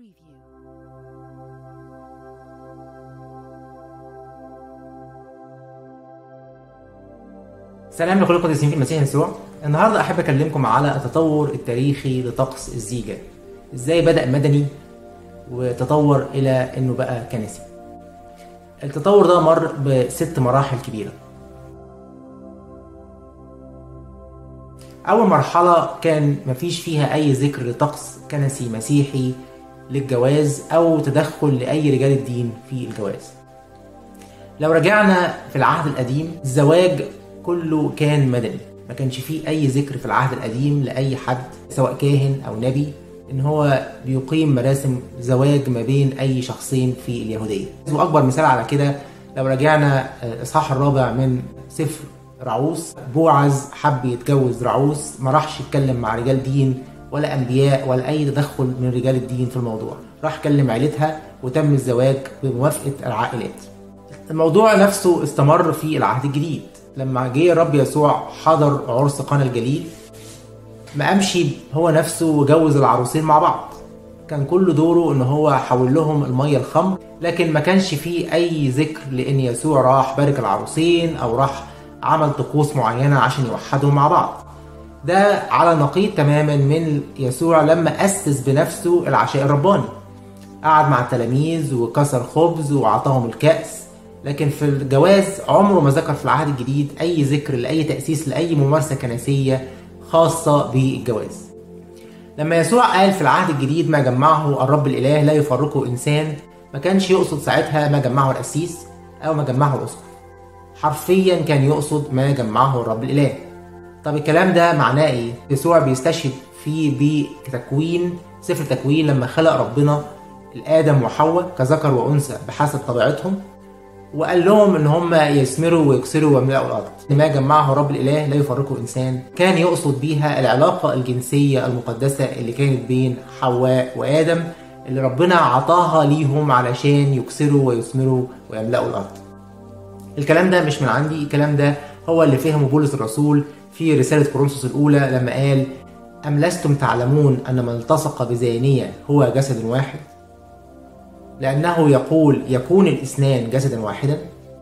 Preview. سلام لكل القديسين في المسيح يسوع النهارده احب اكلمكم على التطور التاريخي لطقس الزيجة ازاي بدا مدني وتطور الى انه بقى كنسي التطور ده مر بست مراحل كبيره اول مرحله كان مفيش فيها اي ذكر لطقس كنسي مسيحي للجواز او تدخل لاي رجال الدين في الجواز لو رجعنا في العهد القديم الزواج كله كان مدني ما كانش فيه اي ذكر في العهد القديم لاي حد سواء كاهن او نبي ان هو بيقيم مراسم زواج ما بين اي شخصين في اليهوديه واكبر مثال على كده لو رجعنا الاصحاح الرابع من سفر رعوس بوعز حب يتجوز رعوس ما راحش يتكلم مع رجال دين ولا انبياء ولا اي تدخل من رجال الدين في الموضوع راح كلم عيلتها وتم الزواج بموافقه العائلات الموضوع نفسه استمر في العهد الجديد لما جه الرب يسوع حضر عرس قنا الجليل ما قامش هو نفسه وجوز العروسين مع بعض كان كل دوره ان هو حول لهم الميه الخمر لكن ما كانش فيه اي ذكر لان يسوع راح بارك العروسين او راح عمل طقوس معينه عشان يوحدهم مع بعض ده على نقيض تماما من يسوع لما اسس بنفسه العشاء الرباني قعد مع التلاميذ وكسر خبز وعطاهم الكأس لكن في الجواز عمره ما ذكر في العهد الجديد اي ذكر لاي تاسيس لاي ممارسه كنسيه خاصه بالجواز لما يسوع قال في العهد الجديد ما جمعه الرب الاله لا يفرقه انسان ما كانش يقصد ساعتها ما جمعه القسيس او ما جمعه الاسقف حرفيا كان يقصد ما جمعه الرب الاله طب الكلام ده معناه ايه يسوع بيستشهد فيه بتكوين سفر تكوين لما خلق ربنا الادم وحواء كذكر وانثى بحسب طبيعتهم وقال لهم ان هم يثمروا ويكسروا ويملأوا الارض ما جمعه رب الاله لا يفرقه انسان كان يقصد بيها العلاقه الجنسيه المقدسه اللي كانت بين حواء وادم اللي ربنا عطاها ليهم علشان يكسروا ويثمروا ويملأوا الارض الكلام ده مش من عندي الكلام ده هو اللي فهمه بولس الرسول في رساله كورنثوس الاولى لما قال ام لستم تعلمون ان من التصق بزانيه هو جسد واحد لأنه يقول يكون الاثنان جسدا واحدا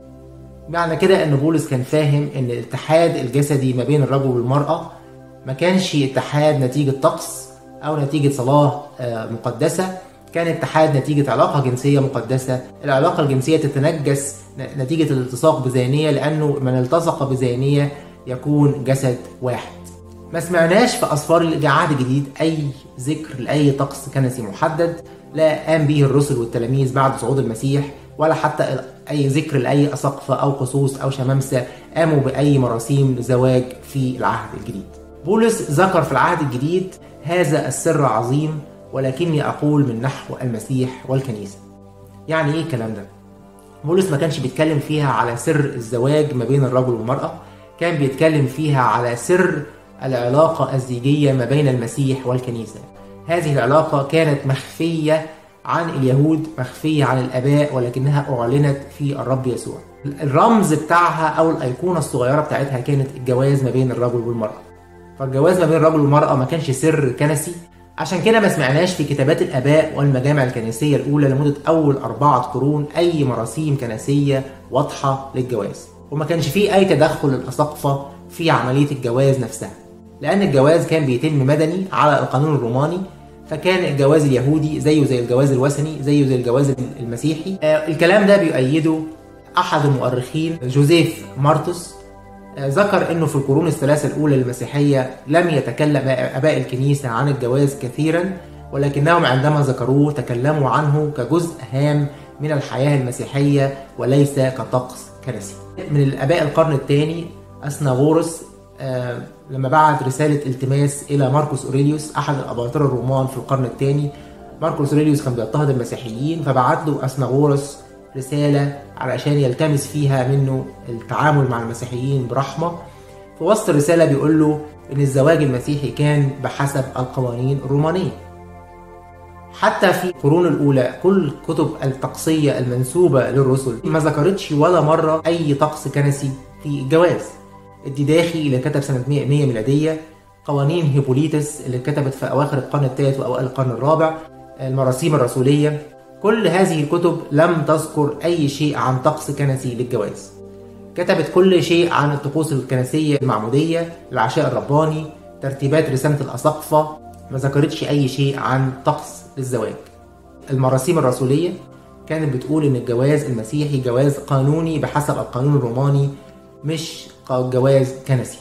معنى كده أن بولس كان فاهم أن الاتحاد الجسدي ما بين الرجل والمرأة ما كانش اتحاد نتيجة طقس أو نتيجة صلاة مقدسة كان اتحاد نتيجة علاقة جنسية مقدسة العلاقة الجنسية تتنجس نتيجة الالتصاق بزانية لأنه من التصق بزانية يكون جسد واحد ما سمعناش في أسفار العهد الجديد أي ذكر لأي طقس كنسي محدد لا قام به الرسل والتلاميذ بعد صعود المسيح ولا حتى اي ذكر لاي اساقفه او قصوص او شمامسه قاموا باي مراسيم زواج في العهد الجديد. بولس ذكر في العهد الجديد هذا السر عظيم ولكني اقول من نحو المسيح والكنيسه. يعني ايه الكلام ده؟ بولس ما كانش بيتكلم فيها على سر الزواج ما بين الرجل والمراه، كان بيتكلم فيها على سر العلاقه الزيجيه ما بين المسيح والكنيسه. هذه العلاقة كانت مخفية عن اليهود مخفية عن الآباء ولكنها أعلنت في الرب يسوع الرمز بتاعها أو الأيقونة الصغيرة بتاعتها كانت الجواز ما بين الرجل والمرأة فالجواز ما بين الرجل والمرأة ما كانش سر كنسي عشان كده ما سمعناش في كتابات الآباء والمجامع الكنسية الأولى لمدة أول أربعة قرون أي مراسيم كنسية واضحة للجواز وما كانش فيه أي تدخل للأساقفة في عملية الجواز نفسها لأن الجواز كان بيتم مدني على القانون الروماني فكان الجواز اليهودي زيه زي الجواز الوثني زيه زي الجواز المسيحي آه الكلام ده بيؤيده احد المؤرخين جوزيف مارتوس آه ذكر انه في القرون الثلاثه الاولى للمسيحيه لم يتكلم اباء الكنيسه عن الجواز كثيرا ولكنهم عندما ذكروه تكلموا عنه كجزء هام من الحياه المسيحيه وليس كطقس كنسي من الاباء القرن الثاني اثناغورس آه لما بعت رسالة التماس إلى ماركوس أوريليوس أحد الأباطرة الرومان في القرن الثاني ماركوس أوريليوس كان بيضطهد المسيحيين فبعت له أثناغورس رسالة علشان يلتمس فيها منه التعامل مع المسيحيين برحمة في وسط الرسالة بيقول له إن الزواج المسيحي كان بحسب القوانين الرومانية حتى في القرون الأولى كل كتب الطقسية المنسوبة للرسل ما ذكرتش ولا مرة أي طقس كنسي في الجواز الديداخي اللي كتب سنة 100 ميلادية قوانين هيبوليتس اللي كتبت في أواخر القرن الثالث وأوائل القرن الرابع المراسيم الرسولية كل هذه الكتب لم تذكر أي شيء عن طقس كنسي للجواز كتبت كل شيء عن الطقوس الكنسية المعمودية العشاء الرباني ترتيبات رسالة الأساقفة ما ذكرتش أي شيء عن طقس للزواج المراسيم الرسولية كانت بتقول إن الجواز المسيحي جواز قانوني بحسب القانون الروماني مش جواز كنسي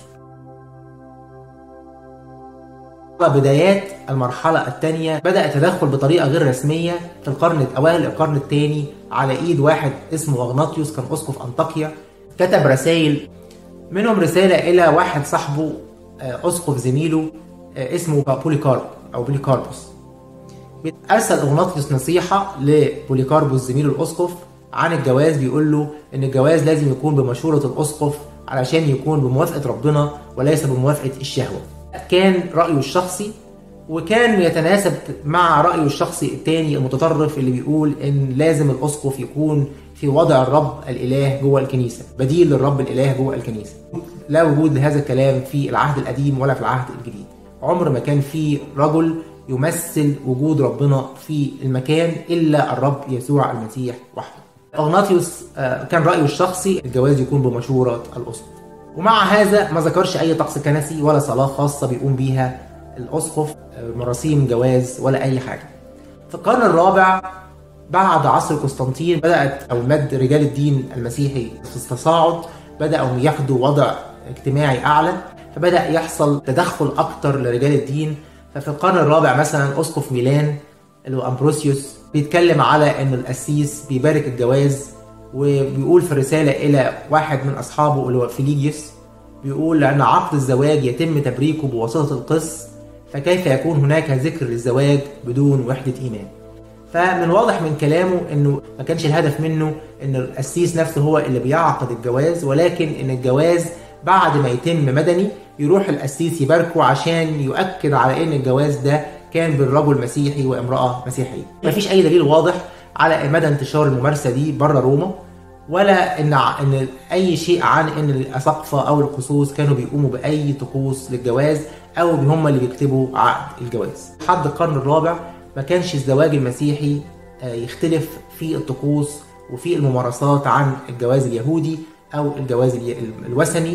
بدايات المرحلة الثانية بدأ التدخل بطريقة غير رسمية في القرن أوائل القرن الثاني على إيد واحد اسمه أغناطيوس كان أسقف أنطاكيا كتب رسائل منهم رسالة إلى واحد صاحبه أسقف زميله اسمه بوليكارب أو بوليكاربوس أرسل أغناطيوس نصيحة لبوليكاربوس زميله الأسقف عن الجواز بيقول له إن الجواز لازم يكون بمشورة الأسقف علشان يكون بموافقة ربنا وليس بموافقة الشهوة كان رأيه الشخصي وكان يتناسب مع رأيه الشخصي التاني المتطرف اللي بيقول إن لازم الأسقف يكون في وضع الرب الإله جوه الكنيسة بديل للرب الإله جوه الكنيسة لا وجود لهذا الكلام في العهد القديم ولا في العهد الجديد عمر ما كان في رجل يمثل وجود ربنا في المكان إلا الرب يسوع المسيح وحده أغناطيوس كان رأيه الشخصي الجواز يكون بمشورة الأسقف ومع هذا ما ذكرش أي طقس كنسي ولا صلاة خاصة بيقوم بيها الأسقف مراسيم جواز ولا أي حاجة في القرن الرابع بعد عصر قسطنطين بدأت أو مد رجال الدين المسيحي في التصاعد بدأوا ياخدوا وضع اجتماعي أعلى فبدأ يحصل تدخل أكتر لرجال الدين ففي القرن الرابع مثلا أسقف ميلان اللي هو أمبروسيوس بيتكلم على إن القسيس بيبارك الجواز وبيقول في رسالة إلى واحد من أصحابه اللي هو فيليجيوس بيقول لأن عقد الزواج يتم تبريكه بواسطة القس فكيف يكون هناك ذكر للزواج بدون وحدة إيمان فمن واضح من كلامه انه ما كانش الهدف منه ان القسيس نفسه هو اللي بيعقد الجواز ولكن ان الجواز بعد ما يتم مدني يروح القسيس يباركه عشان يؤكد على ان الجواز ده كان بين رجل مسيحي وامراه مسيحيه. مفيش اي دليل واضح على مدى انتشار الممارسه دي بره روما ولا ان ان اي شيء عن ان الاساقفه او القصوص كانوا بيقوموا باي طقوس للجواز او هم اللي بيكتبوا عقد الجواز. لحد القرن الرابع ما كانش الزواج المسيحي يختلف في الطقوس وفي الممارسات عن الجواز اليهودي او الجواز الوثني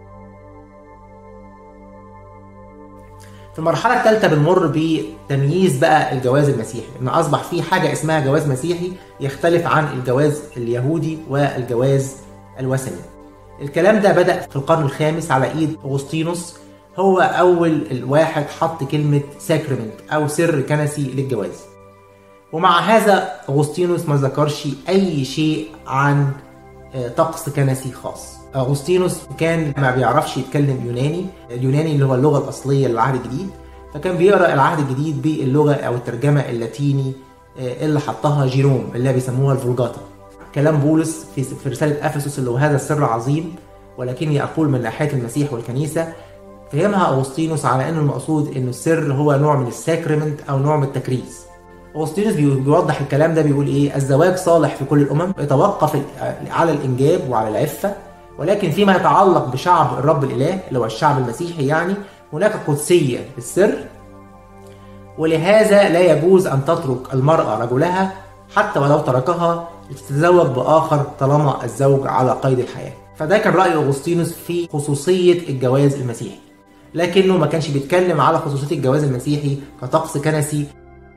في المرحلة الثالثة بنمر بتمييز بقى الجواز المسيحي، إن أصبح في حاجة اسمها جواز مسيحي يختلف عن الجواز اليهودي والجواز الوثني. الكلام ده بدأ في القرن الخامس على إيد أغسطينوس هو أول الواحد حط كلمة ساكرمنت أو سر كنسي للجواز. ومع هذا أغسطينوس ما ذكرش أي شيء عن طقس كنسي خاص. أغسطينوس كان ما بيعرفش يتكلم يوناني، اليوناني اللي هو اللغة الأصلية للعهد الجديد، فكان بيقرأ العهد الجديد باللغة أو الترجمة اللاتيني اللي حطها جيروم اللي بيسموها الفولجاتا. كلام بولس في في رسالة أفسس اللي هو هذا السر عظيم ولكني أقول من ناحية المسيح والكنيسة فهمها أغسطينوس على أن المقصود أن السر هو نوع من الساكرمنت أو نوع من التكريس أغسطينوس بيوضح الكلام ده بيقول إيه الزواج صالح في كل الأمم يتوقف على الإنجاب وعلى العفة ولكن فيما يتعلق بشعب الرب الإله اللي هو الشعب المسيحي يعني هناك قدسية للسر ولهذا لا يجوز أن تترك المرأة رجلها حتى ولو تركها لتتزوج بآخر طالما الزوج على قيد الحياة فده كان رأي أغسطينوس في خصوصية الجواز المسيحي لكنه ما كانش بيتكلم على خصوصية الجواز المسيحي كطقس كنسي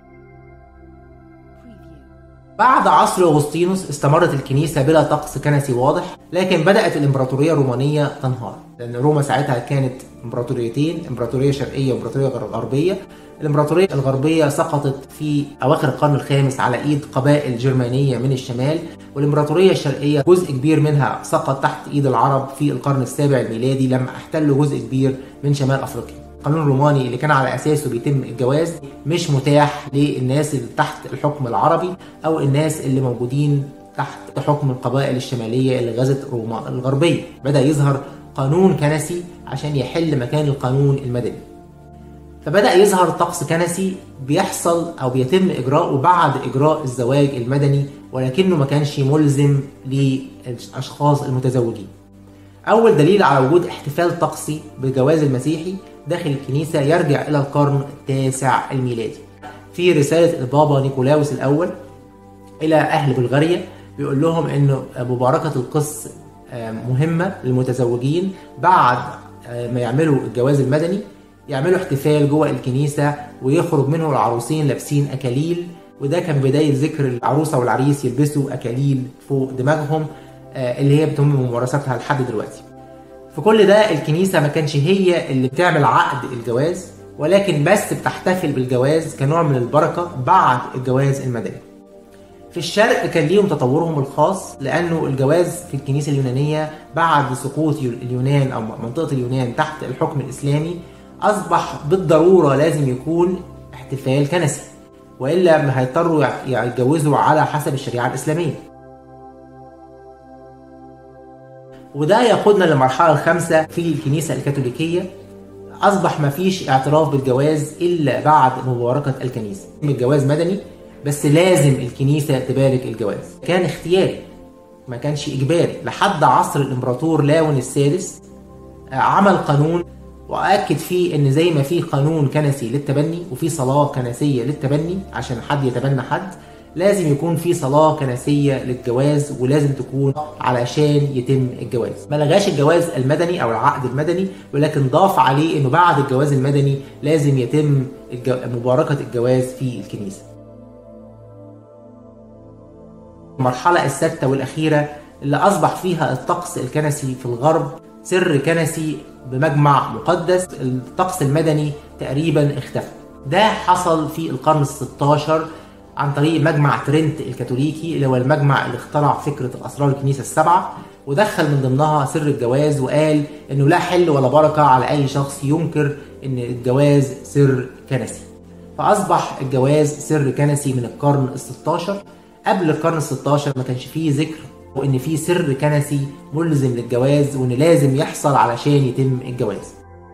بعد عصر أغسطينوس استمرت الكنيسة بلا طقس كنسي واضح لكن بدأت الإمبراطورية الرومانية تنهار لأن روما ساعتها كانت إمبراطوريتين إمبراطورية شرقية وإمبراطورية غربية الإمبراطورية الغربية سقطت في أواخر القرن الخامس على إيد قبائل جرمانية من الشمال والإمبراطورية الشرقية جزء كبير منها سقط تحت إيد العرب في القرن السابع الميلادي لما احتلوا جزء كبير من شمال أفريقيا القانون الروماني اللي كان على اساسه بيتم الجواز مش متاح للناس اللي تحت الحكم العربي او الناس اللي موجودين تحت حكم القبائل الشماليه اللي غزت روما الغربيه بدا يظهر قانون كنسي عشان يحل مكان القانون المدني فبدا يظهر طقس كنسي بيحصل او بيتم اجراءه بعد اجراء الزواج المدني ولكنه ما كانش ملزم للاشخاص المتزوجين اول دليل على وجود احتفال طقسي بالجواز المسيحي داخل الكنيسة يرجع إلى القرن التاسع الميلادي في رسالة البابا نيكولاوس الأول إلى أهل بلغاريا بيقول لهم إنه مباركة القس مهمة للمتزوجين بعد ما يعملوا الجواز المدني يعملوا احتفال جوه الكنيسة ويخرج منه العروسين لابسين أكاليل وده كان بداية ذكر العروسة والعريس يلبسوا أكاليل فوق دماغهم اللي هي بتم ممارستها لحد دلوقتي في كل ده الكنيسة ما كانش هي اللي بتعمل عقد الجواز ولكن بس بتحتفل بالجواز كنوع من البركة بعد الجواز المدني في الشرق كان ليهم تطورهم الخاص لأنه الجواز في الكنيسة اليونانية بعد سقوط اليونان أو منطقة اليونان تحت الحكم الإسلامي أصبح بالضرورة لازم يكون احتفال كنسي وإلا ما هيضطروا يتجوزوا على حسب الشريعة الإسلامية وده يقودنا للمرحلة الخامسة في الكنيسة الكاثوليكية أصبح مفيش اعتراف بالجواز إلا بعد مباركة الكنيسة الجواز مدني بس لازم الكنيسة تبارك الجواز كان اختياري ما كانش إجباري لحد عصر الإمبراطور لاون السادس عمل قانون وأكد فيه إن زي ما في قانون كنسي للتبني وفي صلاة كنسية للتبني عشان حد يتبنى حد لازم يكون في صلاة كنسية للجواز ولازم تكون علشان يتم الجواز ما لغاش الجواز المدني أو العقد المدني ولكن ضاف عليه إنه بعد الجواز المدني لازم يتم الجو... مباركة الجواز في الكنيسة المرحلة السادسة والأخيرة اللي أصبح فيها الطقس الكنسي في الغرب سر كنسي بمجمع مقدس الطقس المدني تقريبا اختفى ده حصل في القرن ال16 عن طريق مجمع ترنت الكاثوليكي اللي هو المجمع اللي اخترع فكرة الأسرار الكنيسة السبعة ودخل من ضمنها سر الجواز وقال إنه لا حل ولا بركة على أي شخص ينكر إن الجواز سر كنسي فأصبح الجواز سر كنسي من القرن ال16 قبل القرن ال16 ما كانش فيه ذكر وإن في سر كنسي ملزم للجواز وإن لازم يحصل علشان يتم الجواز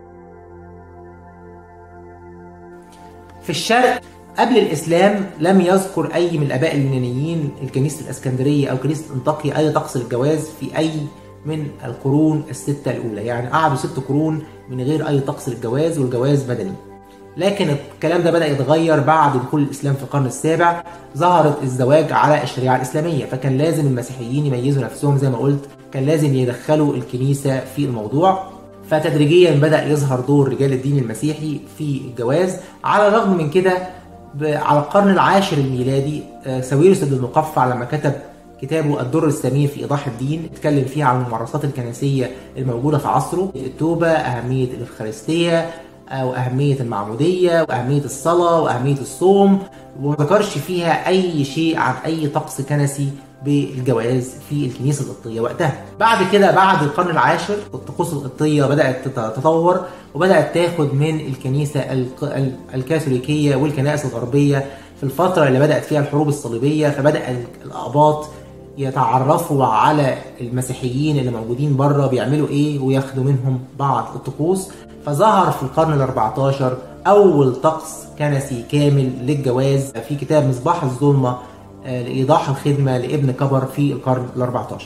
في الشرق قبل الإسلام لم يذكر أي من الآباء اليونانيين الكنيسة الإسكندرية أو كنيسة أنطاكيا أي طقس للجواز في أي من القرون الستة الأولى يعني قعدوا ست قرون من غير أي طقس للجواز والجواز مدني لكن الكلام ده بدأ يتغير بعد دخول الإسلام في القرن السابع ظهرت الزواج على الشريعة الإسلامية فكان لازم المسيحيين يميزوا نفسهم زي ما قلت كان لازم يدخلوا الكنيسة في الموضوع فتدريجيا بدأ يظهر دور رجال الدين المسيحي في الجواز على الرغم من كده على القرن العاشر الميلادي ساويرس بن المقفع لما كتب كتابه الدر السمين في ايضاح الدين اتكلم فيه عن الممارسات الكنسيه الموجوده في عصره التوبه اهميه الافخارستيه واهميه المعموديه واهميه الصلاه واهميه الصوم وما ذكرش فيها اي شيء عن اي طقس كنسي بالجواز في الكنيسه القبطيه وقتها. بعد كده بعد القرن العاشر الطقوس القبطيه بدات تتطور وبدات تاخد من الكنيسه الكاثوليكيه والكنائس الغربيه في الفتره اللي بدات فيها الحروب الصليبيه فبدا الاقباط يتعرفوا على المسيحيين اللي موجودين بره بيعملوا ايه وياخدوا منهم بعض الطقوس فظهر في القرن ال 14 اول طقس كنسي كامل للجواز في كتاب مصباح الظلمه لإيضاح الخدمة لابن كبر في القرن ال 14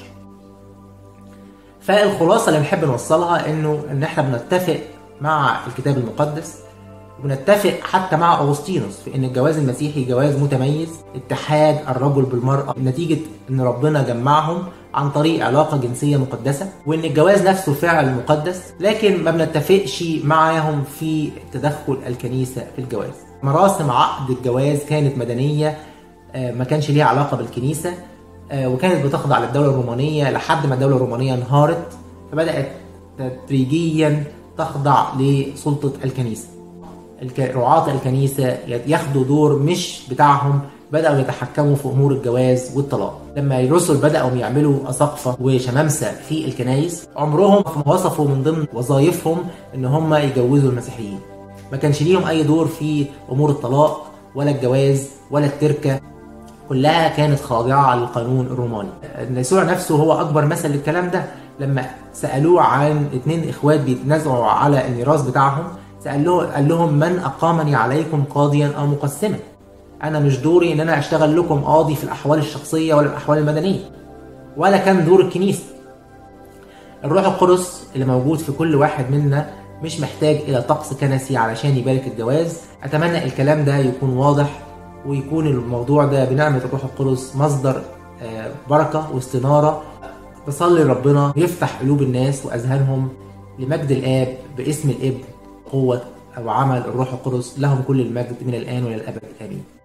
فالخلاصة اللي نحب نوصلها إنه إن إحنا بنتفق مع الكتاب المقدس وبنتفق حتى مع أغسطينوس في إن الجواز المسيحي جواز متميز اتحاد الرجل بالمرأة نتيجة إن ربنا جمعهم عن طريق علاقة جنسية مقدسة وإن الجواز نفسه فعل مقدس لكن ما بنتفقش معاهم في تدخل الكنيسة في الجواز مراسم عقد الجواز كانت مدنية ما كانش ليها علاقه بالكنيسه وكانت بتخضع للدوله الرومانيه لحد ما الدوله الرومانيه انهارت فبدات تدريجيا تخضع لسلطه الكنيسه رعاة الكنيسة ياخدوا دور مش بتاعهم بدأوا يتحكموا في أمور الجواز والطلاق لما الرسل بدأوا يعملوا أساقفة وشمامسة في الكنايس عمرهم ما وصفوا من ضمن وظائفهم إن هم يجوزوا المسيحيين ما كانش ليهم أي دور في أمور الطلاق ولا الجواز ولا التركة كلها كانت خاضعة للقانون الروماني يسوع نفسه هو أكبر مثل للكلام ده لما سألوه عن اتنين إخوات بيتنازعوا على الميراث بتاعهم سأل له قال لهم من أقامني عليكم قاضيا أو مقسما أنا مش دوري إن أنا أشتغل لكم قاضي في الأحوال الشخصية ولا الأحوال المدنية ولا كان دور الكنيسة الروح القدس اللي موجود في كل واحد منا مش محتاج إلى طقس كنسي علشان يبارك الجواز أتمنى الكلام ده يكون واضح ويكون الموضوع ده بنعمة الروح القدس مصدر آه، بركة واستنارة بصلي ربنا يفتح قلوب الناس وأذهانهم لمجد الآب باسم الابن قوة أو عمل الروح القدس لهم كل المجد من الآن وإلى الأبد آمين